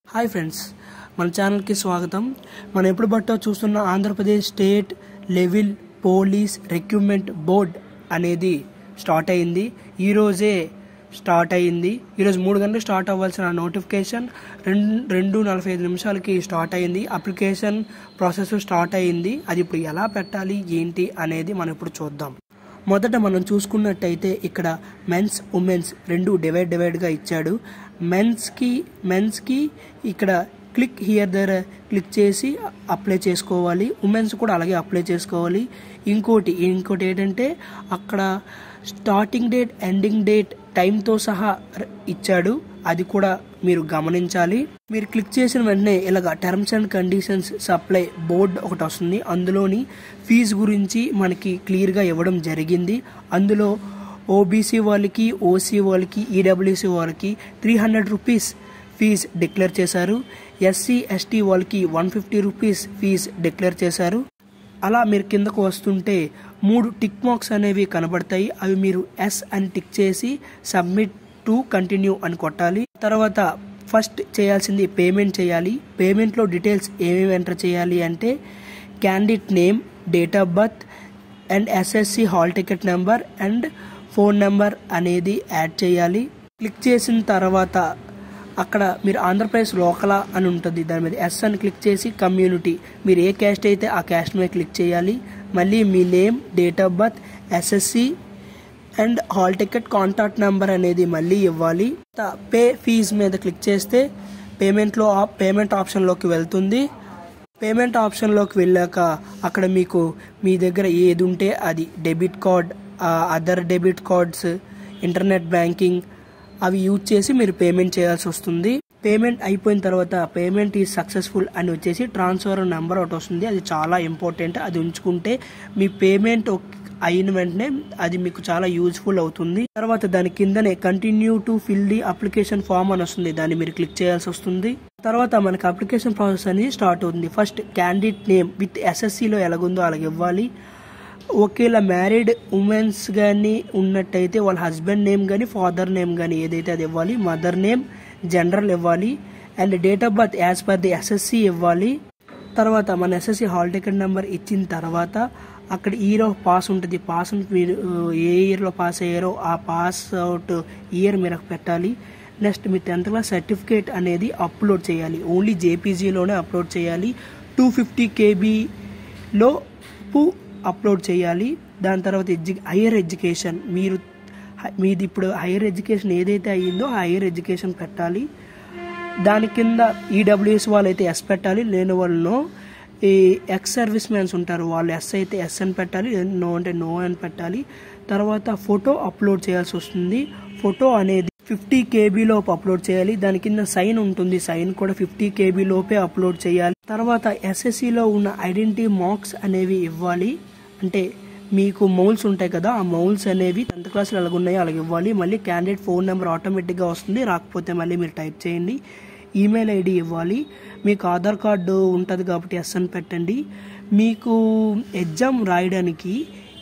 hi friends మన ఛానల్కి స్వాగతం మనం ఎప్పుడు బట్టో చూస్తున్న Andhra Pradesh state level police recruitment board అనేది స్టార్ట్ అయింది ఈరోజే స్టార్ట్ అయింది ఈరోజు మూడు గంటలకు స్టార్ట్ అవ్వాల్సిన నోటిఫికేషన్ రెండు రెండు నలభై ఐదు నిమిషాలకి స్టార్ట్ అయింది అప్లికేషన్ ప్రాసెస్ స్టార్ట్ అయింది అది ఇప్పుడు ఎలా పెట్టాలి ఏంటి అనేది మనం ఇప్పుడు చూద్దాం మొదట మనం చూసుకున్నట్టయితే ఇక్కడ మెన్స్ ఉమెన్స్ రెండు డివైడ్ డివైడ్గా ఇచ్చాడు మెన్స్కి మెన్స్కి ఇక్కడ క్లిక్ హియర్ దగ్గర క్లిక్ చేసి అప్లై చేసుకోవాలి ఉమెన్స్ కూడా అలాగే అప్లై చేసుకోవాలి ఇంకోటి ఇంకోటి ఏంటంటే అక్కడ స్టార్టింగ్ డేట్ ఎండింగ్ డేట్ టైంతో సహా ర- ఇచ్చాడు అది కూడా మీరు గమనించాలి మీరు క్లిక్ చేసిన వెంటనే ఇలాగ terms and conditions supply board ఒకటి వస్తుంది అందులోని ఫీజు గురించి మనకి క్లియర్గా ఇవ్వడం జరిగింది అందులో ఓబీసీ వాళ్ళకి ఓసీ వాళ్ళకి ఈడబ్ల్యూసీ వాళ్ళకి three hundred rupees fees declare చేశారు ఎస్సీ ఎస్టీ వాళ్ళకి one fifty rupees fees declare చేశారు అలా మీరు కిందకు వస్తుంటే మూడు టిక్ మార్క్స్ అనేవి కనబడతాయి అవి మీరు ఎస్ అని టిక్ చేసి సబ్మిట్ టు కంటిన్యూ అని కొట్టాలి తర్వాత ఫస్ట్ చేయాల్సింది పేమెంట్ చేయాలి పేమెంట్లో డీటెయిల్స్ ఏమేమి ఎంటర్ చేయాలి అంటే candidate name date of birth and SSC hall ticket number and phone number అనేది యాడ్ చేయాలి క్లిక్ చేసిన తర్వాత అక్కడ మీరు ఆంధ్రప్రదేశ్ లోకలా అని ఉంటుంది దాని మీద ఎస్ అని క్లిక్ చేసి కమ్యూనిటీ మీరు ఏ క్యాస్ట్ అయితే ఆ క్యాస్ట్ మీద క్లిక్ చేయాలి మళ్ళీ మీ name date of birth SSC and hall ticket contact number అనేది మళ్ళీ ఇవ్వాలి త- పే ఫీజ్ మీద క్లిక్ చేస్తే పేమెంట్లో ఆప్- పేమెంట్ ఆప్షన్లోకి వెళ్తుంది పేమెంట్ ఆప్షన్లోకి వెళ్ళాక అక్కడ మీకు మీ దగ్గర ఏది ఉంటే అది debit card other debit cards internet banking అవి యూజ్ చేసి మీరు పేమెంట్ చేయాల్సి వస్తుంది పేమెంట్ అయిపోయిన తర్వాత పేమెంట్ ఈజ్ సక్సెస్ఫుల్ అని వచ్చేసి ట్రాన్స్ఫర్ నెంబర్ ఒకటి వస్తుంది అది చాలా ఇంపార్టెంట్ అది ఉంచుకుంటే మీ పేమెంట్ అయిన వెంటనే అది మీకు చాలా యూజ్ఫుల్ అవుతుంది తర్వాత దాని కిందనే continue to fill the application form అని వస్తుంది దాన్ని మీరు క్లిక్ చేయాల్సి వస్తుంది తర్వాత మనకి అప్లికేషన్ ప్రాసెస్ అనేది స్టార్ట్ అవుతుంది ఫస్ట్ క్యాండిడేట్ నేమ్ విత్ ఎస్ఎస్సిలో ఎలాగుందో అలాగ ఇవ్వాలి ఒకేలా మ్యారీడ్ ఉమెన్స్ కానీ ఉన్నట్టయితే వాళ్ళ హస్బెండ్ నేమ్ కానీ ఫాదర్ నేమ్ కానీ ఏదైతే అది ఇవ్వాలి మదర్ నేమ్ జనరల్ ఇవ్వాలి and date of birth as per the SSC ఇవ్వాలి తర్వాత మన ఎస్ఎస్సి హాల్ టికెట్ నెంబర్ ఇచ్చిన తర్వాత అక్కడ ఇయర్ ఆఫ్ పాస్ ఉంటుంది పాస్ మీరు ఏ ఇయర్లో పాస్ అయ్యారో ఆ పాస్ అవుట్ ఇయర్ మీరు పెట్టాలి నెక్స్ట్ మీ టెన్త్ క్లాస్ సర్టిఫికేట్ అనేది అప్లోడ్ చేయాలి ఓన్లీ జేపీజీలోనే అప్లోడ్ చేయాలి టూ ఫిఫ్టీ కేబీలో అప్లోడ్ చేయాలి దాని తర్వాత ఎడ్యు హైయర్ ఎడ్యుకేషన్ మీరు హ- మీది ఇప్పుడు హైయర్ ఎడ్యుకేషన్ ఏదైతే అయ్యిందో ఆ హైయర్ ఎడ్యుకేషన్ పెట్టాలి దాని కింద ఈడబ్ల్యూఎస్ వాళ్ళు అయితే ఎస్ పెట్టాలి లేని వాళ్ళు ఈ ఎక్స్ సర్వీస్ మ్యాన్స్ ఉంటారు వాళ్ళు ఎస్ అయితే ఎస్ అని పెట్టాలి నో అంటే నో అని పెట్టాలి తర్వాత ఫోటో అప్లోడ్ చేయాల్సి వస్తుంది ఫోటో అనేది ఫిఫ్టీ కేబీలోపు అప్లోడ్ చేయాలి దాని కింద సైన్ ఉంటుంది సైన్ కూడా ఫిఫ్టీ కేబీ లోపే అప్లోడ్ చేయాలి తర్వాత ఎస్ఎస్సిలో ఉన్న ఐడెంటిటీ మార్క్స్ అనేవి ఇవ్వాలి అంటే మీకు మౌల్స్ ఉంటాయి కదా ఆ మౌల్స్ అనేవి టెన్త్ క్లాస్లో ఎలాగ ఉన్నాయో అలాగ ఇవ్వాలి మళ్ళీ క్యాండిడేట్ ఫోన్ నెంబర్ ఆటోమేటిక్గా వస్తుంది రాకపోతే మళ్ళీ మీరు టైప్ చేయండి ఈమెయిల్ ఐడి ఇవ్వాలి మీకు ఆధార్ కార్డు ఉంటుంది కాబట్టి ఎస్ అని పెట్టండి మీకు ఎగ్జామ్ రాయడానికి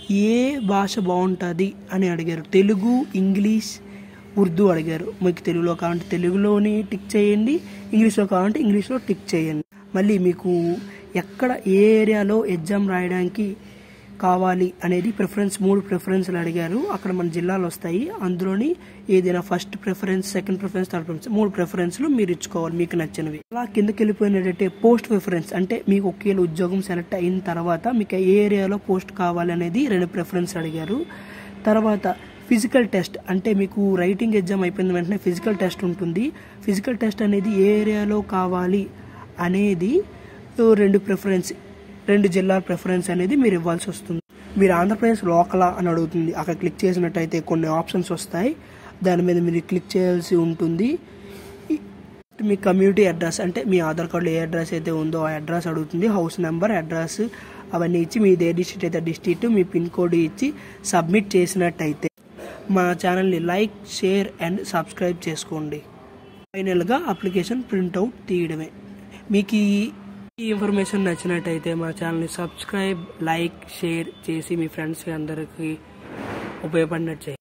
ఏ భాష బాగుంటుంది అని అడిగారు తెలుగు ఇంగ్లీష్ ఉర్దూ అడిగారు మీకు తెలుగులో కావాలంటే తెలుగులోని టిక్ చేయండి ఇంగ్లీష్లో కావాలంటే ఇంగ్లీష్లో టిక్ చేయండి మళ్ళీ మీకు ఎక్కడ ఏ ఏరియాలో ఎగ్జామ్ రాయడానికి కావాలి అనేది ప్రిఫరెన్స్ మూడు ప్రిఫరెన్స్లు అడిగారు అక్కడ మన జిల్లాలు వస్తాయి అందులోని ఏదైనా first preference second preference third preference మూడు ప్రిఫరెన్స్లు మీరు ఇచ్చుకోవాలి మీకు నచ్చినవి అలా కిందకి వెళ్ళిపోయినట్టయితే పోస్ట్ ప్రిఫరెన్స్ అంటే మీకు ఒకేలా ఉద్యోగం సెలెక్ట్ అయిన తర్వాత మీకు ఏ ఏరియాలో పోస్ట్ కావాలి అనేది రెండు ప్రిఫరెన్స్ అడిగారు తర్వాత ఫిజికల్ టెస్ట్ అంటే మీకు రైటింగ్ ఎగ్జామ్ అయిపోయిన వెంటనే ఫిజికల్ టెస్ట్ ఉంటుంది ఫిజికల్ టెస్ట్ అనేది ఏ ఏరియాలో కావాలి అనేది రెండు ప్రిఫరెన్స్ రెండు జిల్లాల ప్రిఫరెన్స్ అనేది మీరు ఇవ్వాల్సి వస్తుంది మీరు ఆంధ్రప్రదేశ్ లోకలా అని అడుగుతుంది అక్కడ క్లిక్ చేసినట్టయితే కొన్ని ఆప్షన్స్ వస్తాయి దాని మీద మీరు క్లిక్ చేయాల్సి ఉంటుంది ఈ- మీ కమ్యూనిటీ అడ్రస్ అంటే మీ ఆధార్ కార్డులో ఏ అడ్రస్ అయితే ఉందో ఆ అడ్రస్ అడుగుతుంది హౌస్ నెంబర్ అడ్రస్ అవన్నీ ఇచ్చి మీది ఏ డిస్ట్రిక్ట్ అయితే డిస్ట్రిక్ట్ మీ పిన్ కోడ్ ఇచ్చి సబ్మిట్ చేసినట్టయితే మా ఛానల్ని లైక్ షేర్ అండ్ సబ్స్క్రైబ్ చేసుకోండి ఫైనల్గా అప్లికేషన్ ప్రింట్అవుట్ తీయడమే మీకు ఈ ఈ ఇన్ఫర్మేషన్ నచ్చినట్టయితే మా ఛానల్ని సబ్స్క్రైబ్ లైక్ షేర్ చేసి మీ ఫ్రెండ్స్కి అందరికీ ఉపయోగపడినట్టు చేయండి